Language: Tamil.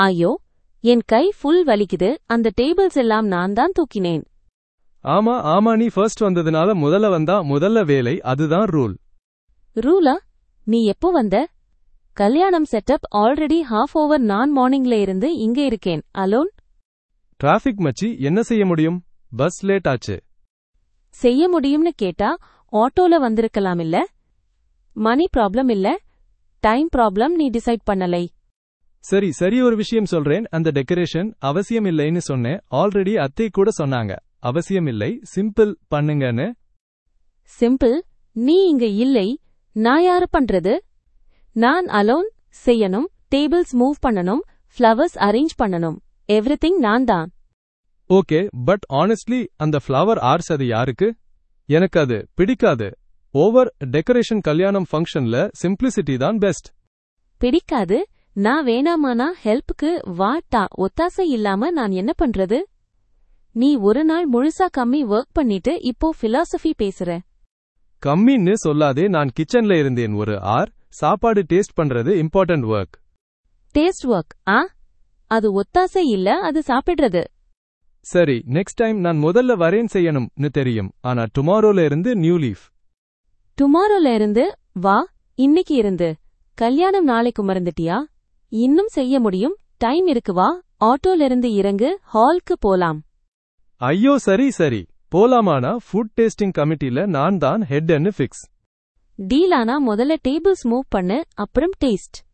ஐயோ என் கை ஃபுல் வலிக்குது அந்த டேபிள்ஸ் எல்லாம் நான் தான் தூக்கினேன் ஆமா ஆமா நீ ஃபர்ஸ்ட் வந்ததுனால முதல்ல வந்தா முதல்ல வேலை அதுதான் ரூல் ரூலா நீ எப்போ வந்த கல்யாணம் செட்டப் ஆல்ரெடி ஹாஃப் ஓவர் நான் மார்னிங்ல இருந்து இங்க இருக்கேன் அலோன் டிராஃபிக் மச்சி என்ன செய்ய முடியும் பஸ் லேட் ஆச்சு செய்ய முடியும்னு கேட்டா ஆட்டோல வந்திருக்கலாம் இல்ல மணி ப்ராப்ளம் இல்ல டைம் ப்ராப்ளம் நீ டிசைட் பண்ணலை சரி சரி ஒரு விஷயம் சொல்றேன் அந்த டெக்கரேஷன் அவசியம் இல்லைன்னு சொன்னேன் ஆல்ரெடி அத்தை கூட சொன்னாங்க அவசியம் இல்லை சிம்பிள் பண்ணுங்கன்னு சிம்பிள் நீ இங்க இல்லை நான் யாரு பண்றது நான் அலோன் செய்யணும் டேபிள்ஸ் மூவ் பண்ணணும் ஃப்ளவர்ஸ் அரேஞ்ச் பண்ணணும் எவ்ரிதிங் நான் தான் ஓகே பட் ஆனஸ்ட்லி அந்த ஃப்ளவர் ஆர்ஸ் அது யாருக்கு எனக்கு அது பிடிக்காது ஓவர் டெக்கரேஷன் கல்யாணம் ஃபங்க்ஷன்ல சிம்பிளிசிட்டி தான் பெஸ்ட் பிடிக்காது நான் வேணாமானா ஹெல்ப்புக்கு வாட்டா ஒத்தாசை இல்லாம நான் என்ன பண்றது நீ ஒரு நாள் முழுசா கம்மி ஒர்க் பண்ணிட்டு இப்போ பிலாசபி பேசுற கம்மின்னு சொல்லாதே நான் கிச்சன்ல இருந்தேன் ஒரு ஆர் சாப்பாடு டேஸ்ட் பண்றது இம்பார்ட்டன்ட் ஒர்க் டேஸ்ட் ஒர்க் ஆ அது ஒத்தாசை இல்ல அது சாப்பிடுறது சரி நெக்ஸ்ட் டைம் நான் முதல்ல வரேன் செய்யணும்னு தெரியும் ஆனா டுமாரோல இருந்து நியூ லீஃப் டுமாரோல இருந்து வா இன்னைக்கு இருந்து கல்யாணம் நாளைக்கு மறந்துட்டியா இன்னும் செய்ய முடியும் டைம் இருக்கு வா ஆட்டோல இருந்து இறங்கு ஹால்க்கு போலாம் ஐயோ சரி சரி போலாமானா ஃபுட் டேஸ்டிங் கமிட்டில நான் தான் ஹெட்ன்னு ஃபிக்ஸ் டீலானா முதல்ல டேபிள்ஸ் மூவ் பண்ணு அப்புறம் டேஸ்ட்